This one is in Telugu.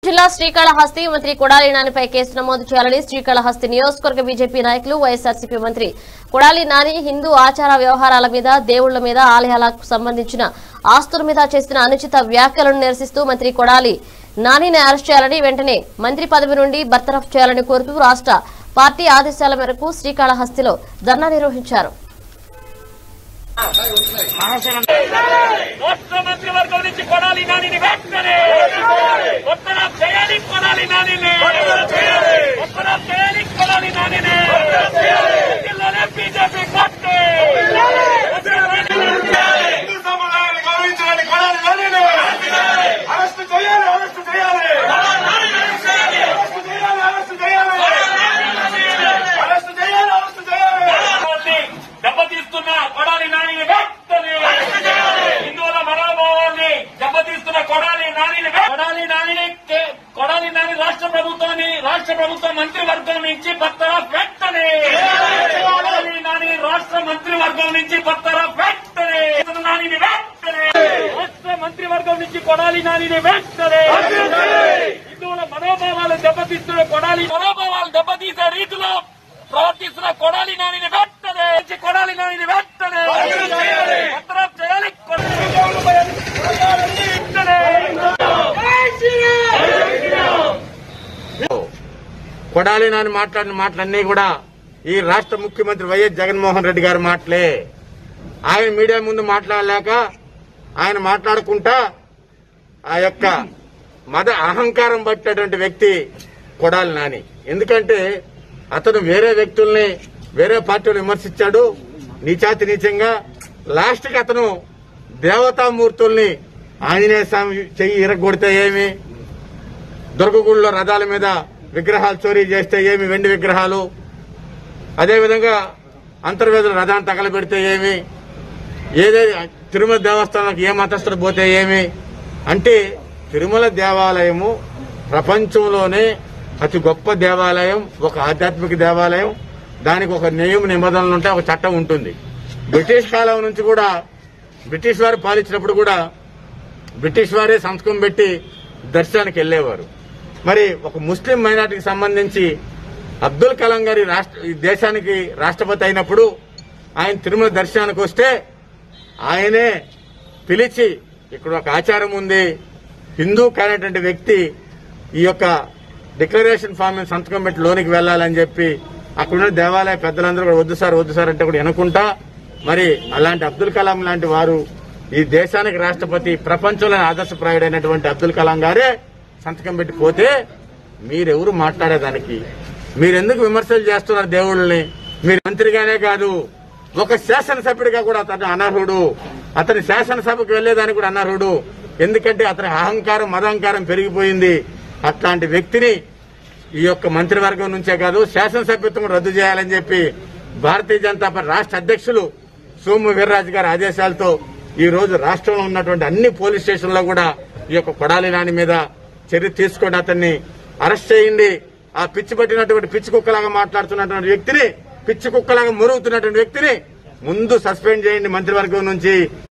జిల్లా శ్రీకాళహస్తి మంత్రి కొడాలి నానిపై కేసు నమోదు చేయాలని శ్రీకాళహస్తి నియోజకవర్గ బీజేపీ నాయకులు వైఎస్ఆర్సీపీ మంత్రి కొడాలి నాని హిందూ ఆచార వ్యవహారాల మీద దేవుళ్ల మీద ఆలయాలకు సంబంధించిన ఆస్తుల మీద చేసిన అనుచిత వ్యాఖ్యలను నిరసిస్తూ మంత్రి కొడాలి నానిని అరెస్ట్ చేయాలని వెంటనే మంత్రి పదవి నుండి బర్తరఫ్ చేయాలని కోరుతూ రాష్ట్ర పార్టీ ఆదేశాల మేరకు శ్రీకాళహస్తిలో ధర్నా నిర్వహించారు రాష్ట్ర మంత్రివర్గం నుంచి కొడాలి నానిని వెంటనే ఉత్తరం చేయాలి కొడాలి నానిని ఉత్తరం చేయాలి కొడాలి నానిని జిల్లాలో బీజేపీ పార్టీ హిందూ సముదాయాన్ని గౌరవించడానికి కొడాలి నానిని అరెస్ట్ చేయాలి అరెస్ట్ చేయాలి అరెస్ట్ చేయాలి అరెస్ట్ చేయాలి అరెస్ట్ చేయాలి అరెస్ట్ చేయాలి పార్టీ దెబ్బతీస్తున్న కొడాలి నానిని వెంటనే హిందువుల మనోభావాన్ని దెబ్బతీస్తున్న కొడాలి నానిని వె- కొడాలి నానిని కే- కొడాలి నాని రాష్ట్ర ప్రభుత్వాన్ని రాష్ట్ర ప్రభుత్వ మంత్రివర్గం నుంచి పత్తరా వెంటనే కొడాలి నాని రాష్ట్ర మంత్రివర్గం నుంచి పత్తరా వెంటనే నానిని వెంటనే రాష్ట్ర మంత్రివర్గం నుంచి కొడాలి నానిని వెంటనే హిందువుల మనోభావాలు దెబ్బతీస్తున్న కొడాలి మనోభావాలు దెబ్బతీసే రీతిలో ప్రవర్తిస్తున్న కొడాలి నానిని వెంటనే నుంచి కొడాలి నానిని వెంటనే పత్రం చేయాలి వెంటనే కొడాలి నాని మాట్లాడిన మాటలన్నీ కూడా ఈ రాష్ట్ర ముఖ్యమంత్రి వైఎస్ జగన్మోహన్ రెడ్డి గారి మాటలే ఆయన మీడియా ముందు మాట్లాడలేక ఆయన మాట్లాడుకుంటా ఆ యొక్క మద అహంకారం పట్టేటువంటి వ్యక్తి కొడాలి నాని ఎందుకంటే అతను వేరే వ్యక్తుల్ని వేరే పార్టీలు విమర్శించాడు నీచాతి నీచంగా లాస్ట్ కి అతను దేవతామూర్తుల్ని ఆంజనేయ స్వామి చెయ్యి ఇరగొడితే ఏమి దుర్గగుడిలో రథాల మీద విగ్రహాలు చోరీ చేస్తే ఏమి వెండి విగ్రహాలు అదేవిధంగా అంతర్వేదుల రథాన్ని తగలబెడితే ఏమి ఏదే తిరుమల దేవస్థానానికి ఏ మతస్థుడు పోతే ఏమి అంటే తిరుమల దేవాలయము ప్రపంచంలోనే అతి గొప్ప దేవాలయం ఒక ఆధ్యాత్మిక దేవాలయం దానికి ఒక నియమ నిబంధనలు ఉంటాయి ఒక చట్టం ఉంటుంది బ్రిటిష్ కాలం నుంచి కూడా బ్రిటిష్ వారు పాలించినప్పుడు కూడా బ్రిటిష్ వారే సంతకం పెట్టి దర్శనానికి వెళ్లేవారు మరి ఒక ముస్లిం మైనార్టీకి సంబంధించి అబ్దుల్ కలాం గారి రాష్ట్ర ఈ దేశానికి రాష్ట్రపతి అయినప్పుడు ఆయన తిరుమల దర్శనానికి వస్తే ఆయనే పిలిచి ఇక్కడ ఒక ఆచారం ఉంది హిందూ కానటువంటి వ్యక్తి ఈ యొక్క డిక్లరేషన్ ఫామ్ మీద సంతకం పెట్టి లోనికి వెళ్లాలని చెప్పి అక్కడున్న దేవాలయ పెద్దలందరూ కూడా వద్దు సార్ వద్దు సార్ అంటే కూడా వినకుంటా మరి అలాంటి అబ్దుల్ కలాం లాంటి వారు ఈ దేశానికి రాష్ట్రపతి ప్రపంచంలోనే ఆదర్శప్రాయుడైనటువంటి అబ్దుల్ కలాం గారే సంతకం పెట్టి పోతే మీరెవరు మాట్లాడేదానికి మీరెందుకు విమర్శలు చేస్తున్నారు దేవుళ్ళని మీరు మంత్రిగానే కాదు ఒక శాసనసభ్యుడిగా కూడా అతను అనర్హుడు అతని శాసనసభకు వెళ్లేదానికి కూడా అనర్హుడు ఎందుకంటే అతని అహంకారం మదహంకారం పెరిగిపోయింది అట్లాంటి వ్యక్తిని ఈ యొక్క మంత్రివర్గం నుంచే కాదు శాసనసభ్యత్వం రద్దు చేయాలని చెప్పి భారతీయ జనతా పార్టీ రాష్ట్ర అధ్యక్షులు సోము వీర్రాజు గారి ఆదేశాలతో ఈ రోజు రాష్ట్రంలో ఉన్నటువంటి అన్ని పోలీస్ స్టేషన్లో కూడా ఈ యొక్క కొడాలి నాని మీద చర్య తీసుకొని అతన్ని అరెస్ట్ చేయండి ఆ పిచ్చి పట్టినటువంటి పిచ్చి కుక్కలాగా మాట్లాడుతున్నటువంటి వ్యక్తిని పిచ్చి కుక్కలాగా మురుగుతున్నటువంటి వ్యక్తిని ముందు సస్పెండ్ చేయండి మంత్రివర్గం నుంచి